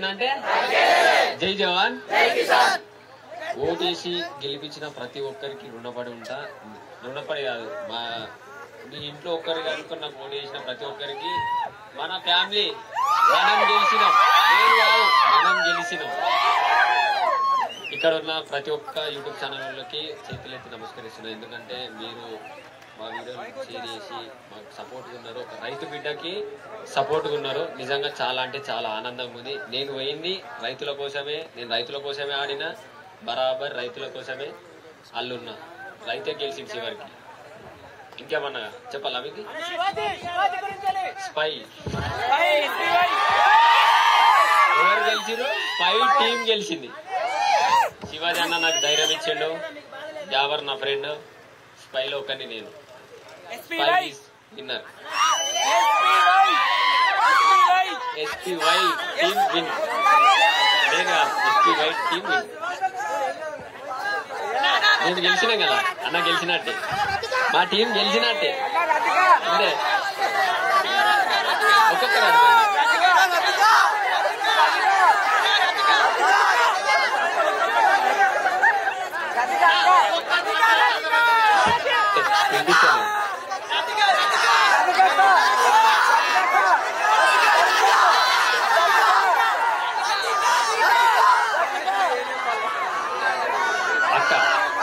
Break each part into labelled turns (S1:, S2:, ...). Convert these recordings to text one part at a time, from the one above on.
S1: చేసిన అంటే జై జవాన్ ఓటేసి గెలిపించిన ప్రతి ఒక్కరికి రుణపడి ఉంటా రుణపడి కాదు మా మీ ఇంట్లో ఒక్కరికి అనుకున్న ఓటు చేసిన ప్రతి ఒక్కరికి మన ఫ్యామిలీ మనం గెలిచినాం నేను కాదు మనం గెలిచినాం ఇక్కడ ఉన్న ప్రతి ఒక్క యూట్యూబ్ ఛానల్ వాళ్ళకి చేతులెత్తి నమస్కరిస్తున్నాను ఎందుకంటే మీరు మా వీడియోలు షేర్ చేసి మాకు సపోర్ట్ ఉన్నారు ఒక రైతు బిడ్డకి సపోర్ట్ ఉన్నారు నిజంగా చాలా అంటే చాలా ఆనందంగా ఉంది నేను పోయింది రైతుల కోసమే నేను రైతుల కోసమే ఆడిన బరాబర్ రైతుల కోసమే అల్లున్నా రైతే గెలిచింది చివరికి ఇంకేమన్నా చెప్పాలా మీకు స్పై ఎవరు గెలిచిరు స్పై టీం గెలిచింది శివాజీ అన్న నాకు ధైర్యం ఇచ్చిండు జావర్ నా ఫ్రెండ్ స్పైలో ఒకరిని నేను spy winner SPY team win నేను కాదు ఎస్పీవై టీమ్ విన్ నేను గెలిచినా కదా అన్న గెలిచినట్టే మా టీం గెలిచినట్టే అంతే ఒక్కొక్కరు ఆడుకోండి. వినిపిస్తలేదు. అక్క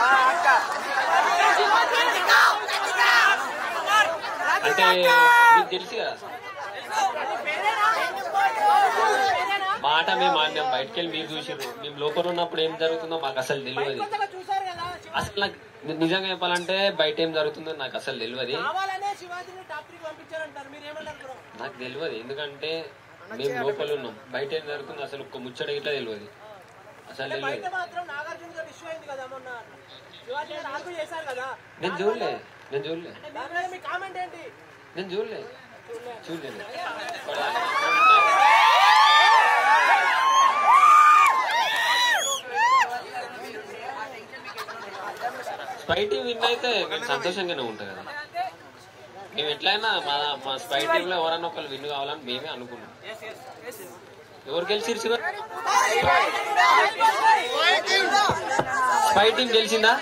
S1: అంటే మీకు తెలుసు కదా మాట మేము ఆడినాం బయటకు వెళ్ళి మీరు చూసారు మేము లోపల ఉన్నప్పుడు ఏం జరుగుతుందో మాకు అసలు తెలియదు అసలు నాకు ని- నిజంగా చెప్పాలంటే బయట ఏం జరుగుతుందో నాకు అసలు తెలియదు
S2: కావాలనే శివాజీని టాప్ త్రీకి పంపించారంటారు మీరు ఏమంటారు బ్రో
S1: నాకు తెలియదు ఎందుకంటే మేము లోపల ఉన్నాం బయట ఏం జరుగుతుందో అసలు ఒక్క ముచ్చట ఇట్లా తెలియదు అసలు
S2: అంటే బయట
S1: తెలియదు
S2: మాత్రం నాగార్జున గారు ఇష్యూ అయింది కదా మొన్న శివాజీ గారు ఆర్గ్యూ చేశారు కదా
S1: నేను చూడలే నేను చూడలే
S2: దాని మీద మీ కామెంట్ ఏంటి
S1: నేను చూడలే చూడలేదు స్పై టీం విన్ అయితే మేము సంతోషంగానే ఉంటాం కదా మేము ఎట్లయినా మా మా స్పై టీమ్ లో ఎవరన్నా ఒకరు విన్ కావాలని మేమే అనుకున్నాం ఎవరు గెలిచిరు శివ స్పై టీం గెలిచిందా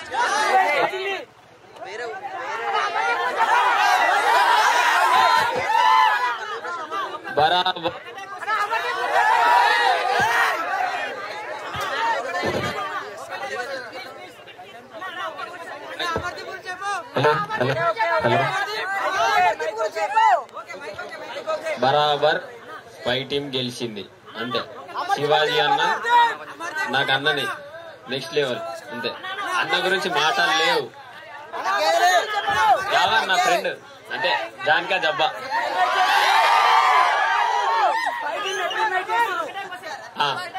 S1: బరాబర్ హలో హలో హలో బరాబర్ స్పై టీం గెలిచింది అంతే శివాజీ అన్న నాకు అన్నని నెక్స్ట్ లెవెల్ అంతే అన్న గురించి మాటలు లేవు యావర్ నా ఫ్రెండ్ అంటే జాన్కా జబ్బా ఆ,